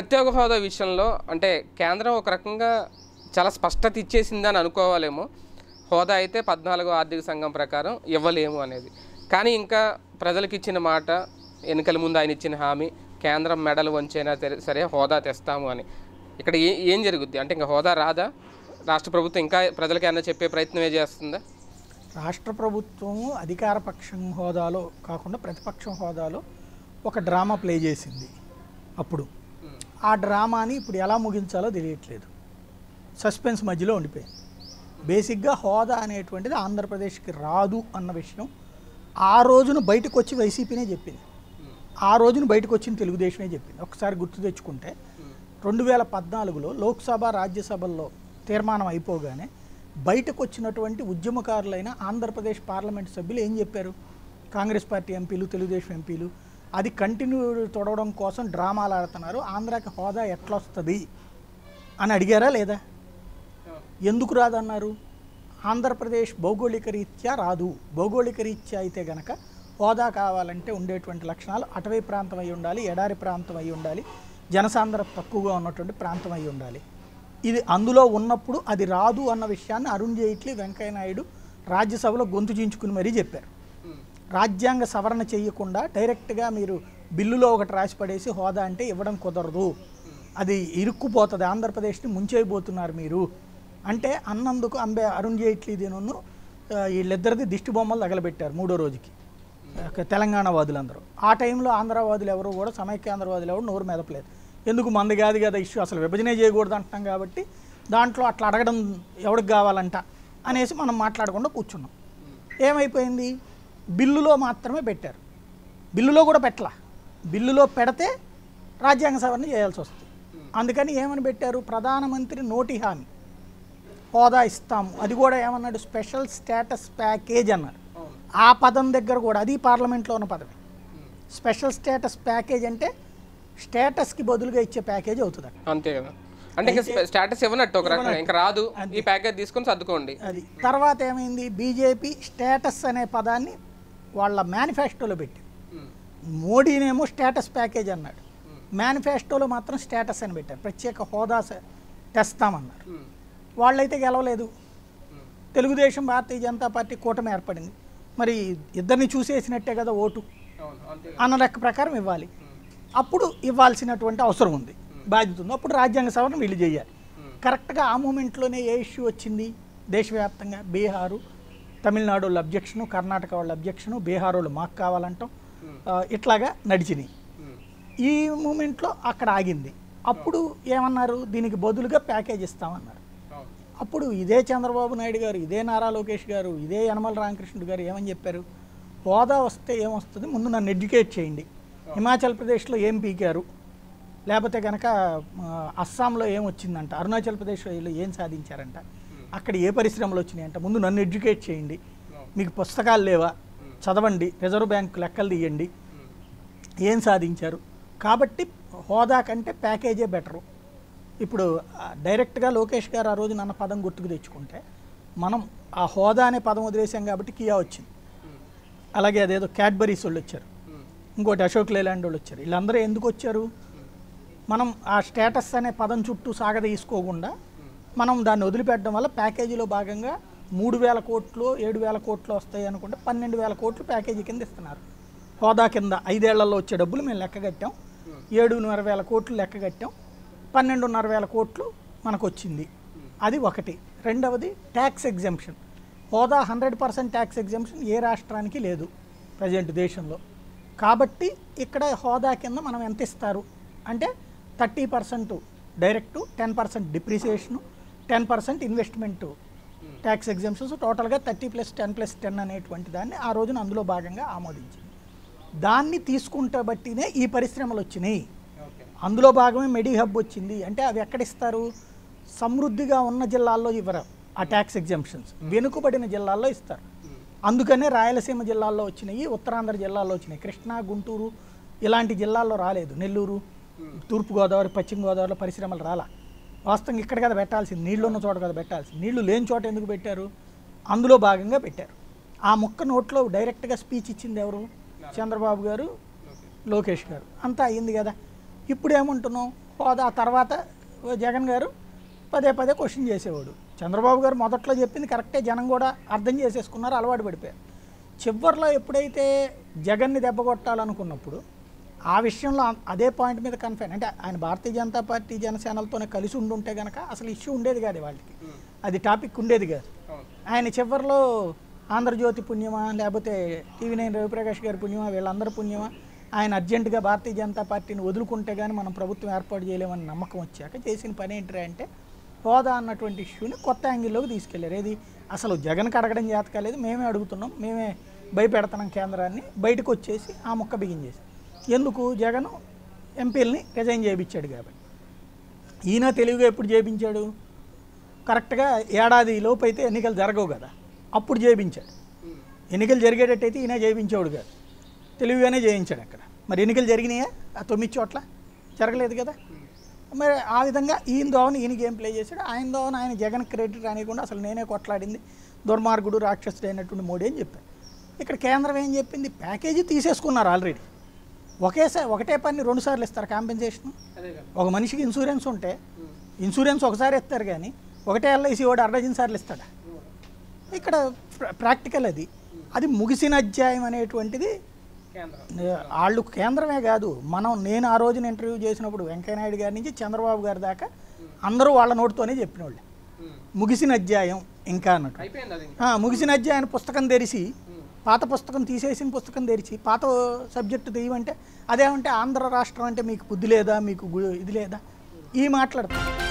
ప్రత్యేక హోదా విషయంలో అంటే కేంద్రం ఒక రకంగా చాలా స్పష్టత ఇచ్చేసిందని అనుకోవాలేమో హోదా అయితే పద్నాలుగో ఆర్థిక సంఘం ప్రకారం ఇవ్వలేము అనేది కానీ ఇంకా ప్రజలకు ఇచ్చిన మాట ఎన్నికల ముందు ఆయన ఇచ్చిన హామీ కేంద్రం మెడలు వంచైనా తెర- సరే హోదా తెస్తాము అని ఇక్కడ ఏ ఏం జరుగుద్ది అంటే ఇంకా హోదా రాదా రాష్ట్ర ప్రభుత్వం ఇంకా ప్రజలకి ఏమైనా చెప్పే ప్రయత్నమే చేస్తుందా రాష్ట్ర ప్రభుత్వం అధికార పక్షం హోదాలో కాకుండా ప్రతిపక్షం హోదాలో ఒక డ్రామా ప్లే చేసింది అప్పుడు ఆ డ్రామాని ఇప్పుడు ఎలా ముగించాలో తెలియట్లేదు సస్పెన్స్ మధ్యలో ఉండిపోయింది బేసిక్గా హోదా అనేటువంటిది ఆంధ్రప్రదేశ్కి రాదు అన్న విషయం ఆ రోజున బయటకు వచ్చి వైసీపీనే చెప్పింది ఆ రోజున బయటకు వచ్చిన తెలుగుదేశమే చెప్పింది ఒకసారి గుర్తు తెచ్చుకుంటే రెండు వేల పద్నాలుగులో లోక్సభ రాజ్యసభల్లో తీర్మానం అయిపోగానే బయటకు వచ్చినటువంటి ఉద్యమకారులైన ఆంధ్రప్రదేశ్ పార్లమెంట్ సభ్యులు ఏం చెప్పారు కాంగ్రెస్ పార్టీ ఎంపీలు తెలుగుదేశం ఎంపీలు అది కంటిన్యూ తొడవడం కోసం డ్రామాలు ఆడుతున్నారు ఆంధ్రాకి హోదా ఎట్లొస్తుంది అని అడిగారా లేదా ఎందుకు రాదన్నారు ఆంధ్రప్రదేశ్ భౌగోళిక రీత్యా రాదు భౌగోళిక రీత్యా అయితే గనక హోదా కావాలంటే ఉండేటువంటి లక్షణాలు అటవీ ప్రాంతం అయి ఉండాలి ఎడారి ప్రాంతం అయి ఉండాలి జనసాంద్రత తక్కువగా ఉన్నటువంటి ప్రాంతం అయి ఉండాలి ఇది అందులో ఉన్నప్పుడు అది రాదు అన్న విషయాన్ని అరుణ్ జైట్లీ వెంకయ్య నాయుడు రాజ్యసభలో గొంతు చించుకుని మరీ చెప్పారు రాజ్యాంగ సవరణ చేయకుండా డైరెక్ట్గా మీరు బిల్లులో ఒకటి రాసి పడేసి హోదా అంటే ఇవ్వడం కుదరదు అది ఇరుక్కుపోతుంది ఆంధ్రప్రదేశ్ని ముంచేయబోతున్నారు మీరు అంటే అన్నందుకు అంబే అరుణ్ జైట్లీ దీనిను ఆ, వీళ్ళిద్దరిది దిష్టి బొమ్మలు తగలబెట్టారు మూడో రోజుకి ఒక తెలంగాణ వాదులందరూ ఆ టైంలో ఆంధ్రవాదులు ఎవరు కూడా సమైక్యాంధ్రవాదులు ఎవరు నోరు మెదపలేదు ఎందుకు మంది కాదు కదా ఇష్యూ అసలు విభజనే చేయకూడదు అంటున్నాం కాబట్టి దాంట్లో అట్లా అడగడం ఎవరికి కావాలంట అనేసి మనం మాట్లాడకుండా కూర్చున్నాం ఏమైపోయింది బిల్లులో మాత్రమే పెట్టారు బిల్లులో కూడా పెట్టలా బిల్లులో పెడితే రాజ్యాంగ సవరణ చేయాల్సి వస్తుంది అందుకని ఏమని పెట్టారు ప్రధానమంత్రి నోటి హామీ హోదా ఇస్తాము అది కూడా ఏమన్నాడు స్పెషల్ స్టేటస్ ప్యాకేజ్ అన్నారు ఆ పదం దగ్గర కూడా అది పార్లమెంట్లో ఉన్న పదమే స్పెషల్ స్టేటస్ ప్యాకేజ్ అంటే స్టేటస్కి బదులుగా ఇచ్చే ప్యాకేజ్ అవుతుంది అంతే కదా అంటే ఇంకా స్టేటస్ ఇవ్వనట్టు ఒక రకంగా ఇంకా రాదు ఈ ప్యాకేజ్ తీసుకొని సర్దుకోండి అది తర్వాత ఏమైంది బీజేపీ స్టేటస్ అనే పదాన్ని వాళ్ళ మేనిఫెస్టోలో పెట్టింది మోడీనేమో స్టేటస్ ప్యాకేజ్ అన్నాడు మేనిఫెస్టోలో మాత్రం స్టేటస్ అని పెట్టారు ప్రత్యేక హోదా స- తెస్తామన్నారు వాళ్ళైతే గెలవలేదు తెలుగుదేశం భారతీయ జనతా పార్టీ కూటమి ఏర్పడింది మరి ఇద్దరిని చూసేసినట్టే కదా ఓటు అన్న లెక్క ప్రకారం ఇవ్వాలి అప్పుడు ఇవ్వాల్సినటువంటి అవసరం ఉంది బాధ్యత ఉంది అప్పుడు రాజ్యాంగ సవరణ వీళ్ళు చేయాలి కరెక్ట్గా ఆ మూమెంట్లోనే ఏ ఇష్యూ వచ్చింది దేశవ్యాప్తంగా బీహారు తమిళనాడు వాళ్ళ అబ్జెక్షను కర్ణాటక వాళ్ళ అబ్జెక్షను బీహార్ వాళ్ళు మాకు కావాలంటాం ఆ, ఇట్లాగా నడిచినాయి ఈ మూమెంట్లో అక్కడ ఆగింది అప్పుడు ఏమన్నారు దీనికి బదులుగా ప్యాకేజ్ ఇస్తామన్నారు అప్పుడు ఇదే చంద్రబాబు నాయుడు గారు ఇదే నారా లోకేష్ గారు ఇదే యనమల రామకృష్ణుడు గారు ఏమని చెప్పారు హోదా వస్తే ఏమొస్తుంది ముందు నన్ను ఎడ్యుకేట్ చేయండి హిమాచల్ ప్రదేశ్లో ఏం పీకారు లేకపోతే కనుక ఆ, అస్సాంలో ఏం వచ్చిందంట అరుణాచల్ ప్రదేశ్లో వీళ్ళు ఏం సాధించారంట అక్కడ ఏ పరిశ్రమలు వచ్చినాయంట ముందు నన్ను ఎడ్యుకేట్ చేయండి మీకు పుస్తకాలు లేవా చదవండి రిజర్వ్ బ్యాంక్ లెక్కలు తీయండి ఏం సాధించారు కాబట్టి హోదా కంటే ప్యాకేజే బెటరు ఇప్పుడు ఆ, డైరెక్ట్గా లోకేష్ గారు ఆ రోజు నన్న పదం గుర్తుకు తెచ్చుకుంటే మనం ఆ హోదా అనే పదం వదిలేసాం కాబట్టి కియా వచ్చింది అలాగే అదేదో క్యాడ్బరీస్ వాళ్ళు వచ్చారు ఇంకోటి అశోక్ లేలాండ్ వాళ్ళు వచ్చారు వీళ్ళందరూ ఎందుకు వచ్చారు మనం ఆ స్టేటస్ అనే పదం చుట్టూ సాగదీసుకోకుండా మనం దాన్ని వదిలిపెట్టడం వల్ల ప్యాకేజీలో భాగంగా మూడు వేల కోట్లు ఏడు వేల కోట్లు వస్తాయి అనుకుంటే పన్నెండు వేల కోట్లు ప్యాకేజీ కింద ఇస్తున్నారు హోదా కింద ఐదేళ్లలో వచ్చే డబ్బులు మేము లెక్క కట్టాం ఏడున్నర వేల కోట్లు లెక్క కట్టాం పన్నెండున్నర వేల కోట్లు మనకు వచ్చింది అది ఒకటి రెండవది ట్యాక్స్ ఎగ్జంప్షన్ హోదా హండ్రెడ్ పర్సెంట్ ట్యాక్స్ ఎగ్జంప్షన్ ఏ రాష్ట్రానికి లేదు ప్రజెంట్ దేశంలో కాబట్టి ఇక్కడ హోదా కింద మనం ఎంత ఇస్తారు అంటే thirty percent direct ten percent depreciation ten percent investment tax exemptions టోటల్గా thirty plus ten plus ten అనేటువంటి దాన్ని ఆ రోజున అందులో భాగంగా ఆమోదించింది దాన్ని తీసుకుంటే బట్టినే ఈ పరిశ్రమలు వచ్చినాయి అందులో భాగమే మెడి హబ్ వచ్చింది అంటే అవి ఎక్కడ ఇస్తారు సమృద్ధిగా ఉన్న జిల్లాల్లో ఇవ్వరు ఆ ట్యాక్స్ ఎగ్జామ్షన్స్ వెనుకబడిన జిల్లాల్లో ఇస్తారు అందుకనే రాయలసీమ జిల్లాల్లో వచ్చినాయి ఉత్తరాంధ్ర జిల్లాల్లో వచ్చినాయి కృష్ణా గుంటూరు ఇలాంటి జిల్లాల్లో రాలేదు నెల్లూరు తూర్పుగోదావరి పశ్చిమ గోదావరిలో పరిశ్రమలు రాలా వాస్తవంగా ఇక్కడ కదా పెట్టాల్సింది నీళ్లు ఉన్న చోట కదా పెట్టాల్సింది నీళ్లు లేని చోట ఎందుకు పెట్టారు అందులో భాగంగా పెట్టారు ఆ ముక్క నోట్లో డైరెక్ట్గా స్పీచ్ ఇచ్చింది ఎవరు చంద్రబాబు గారు లోకేష్ గారు అంతా అయింది కదా ఇప్పుడు ఏమంటున్నాం హోదా తర్వాత జగన్ గారు పదే పదే క్వశ్చన్ చేసేవాడు చంద్రబాబు గారు మొదట్లో చెప్పింది కరెక్టే జనం కూడా అర్థం చేసేసుకున్నారు అలవాటు పడిపోయారు చివరిలో ఎప్పుడైతే జగన్ని దెబ్బకొట్టాలనుకున్నప్పుడు ఆ విషయంలో అ- అదే పాయింట్ మీద కన్ఫైన్ అంటే ఆయన భారతీయ జనతా పార్టీ జనసేనలతోనే కలిసి ఉండుంటే కనుక అసలు ఇష్యూ ఉండేది కాదు వాళ్ళకి అది టాపిక్ ఉండేది కాదు అవును ఆయన చివరిలో ఆంధ్రజ్యోతి పుణ్యమా లేకపోతే టీవీ నైన్ రవిప్రకాష్ గారి పుణ్యమా వీళ్ళందరి పుణ్యమా ఆయన అర్జెంటుగా భారతీయ జనతా పార్టీని వదులుకుంటే కానీ మనం ప్రభుత్వం ఏర్పాటు చేయలేమని నమ్మకం వచ్చాక చేసిన పని ఏంటి అంటే హోదా అన్నటువంటి ఇష్యూని కొత్త యాంగిల్లోకి తీసుకెళ్లారు ఏది అసలు జగన్కి అడగడం చేత కాలేదు మేమే అడుగుతున్నాం మేమే భయపెడుతున్నాం కేంద్రాన్ని బయటకు వచ్చేసి ఆ మొక్క బిగించేసి ఎందుకు జగన్ ఎంపీలని రిజైన్ చేయించాడు కాబట్టి ఈయన తెలివిగా ఎప్పుడు చేయించాడు కరెక్ట్గా ఏడాది లోపు అయితే ఎన్నికలు జరగవు కదా అప్పుడు చేయించాడు ఎన్నికలు జరిగేటట్టయితే ఈయన చేయించేవాడు కాదు తెలివిగానే చేయించాడు అక్కడ మరి ఎన్నికలు జరిగినాయా ఆ తొమ్మిది చోట్ల జరగలేదు కదా మరి ఆ విధంగా ఈయన దోవని ఈయనకి ఏం ప్లే చేశాడు ఆయన దోవన ఆయన జగన్ క్రెడిట్ రానియకుండా అసలు నేనే కొట్లాడింది దుర్మార్గుడు రాక్షసుడు అయినటువంటి మోడీ అని చెప్పాను ఇక్కడ కేంద్రం ఏం చెప్పింది ప్యాకేజీ తీసేసుకున్నారు ఆల్రెడీ ఒకేసారి ఒకటే పని రెండు సార్లు ఇస్తారు కాంపెన్సేషన్ అదే కదా ఒక మనిషికి ఇన్సూరెన్స్ ఉంటే ఇన్సూరెన్స్ ఒకసారి ఇస్తారు కానీ ఒకటే ఎల్ఐసి వాడు అర్ధజన్ సార్లు ఇస్తాడా ఇక్కడ ప్ర- ప్రాక్టికల్ అది అది ముగిసిన అధ్యాయం అనేటువంటిది కేంద్రం నే- వాళ్ళు కేంద్రమే కాదు మనం నేను ఆ రోజున ఇంటర్వ్యూ చేసినప్పుడు వెంకయ్యనాయుడు గారి నుంచి చంద్రబాబు గారి దాకా అందరూ వాళ్ళ నోటితోనే చెప్పిన వాళ్ళు ఉమ్. ముగిసిన అధ్యాయం ఇంకా అన్నట్టు అయిపోయింది అది ఆ, ముగిసిన అధ్యాయం పుస్తకం తెరిచి పాత పుస్తకం తీసేసిన పుస్తకం తెరిచి పాత సబ్జెక్టు తీయమంటే అదేమంటే ఆంధ్ర రాష్ట్రం అంటే మీకు బుద్ధి లేదా మీకు గు- ఇది లేదా ఈ మాట్లాడతాం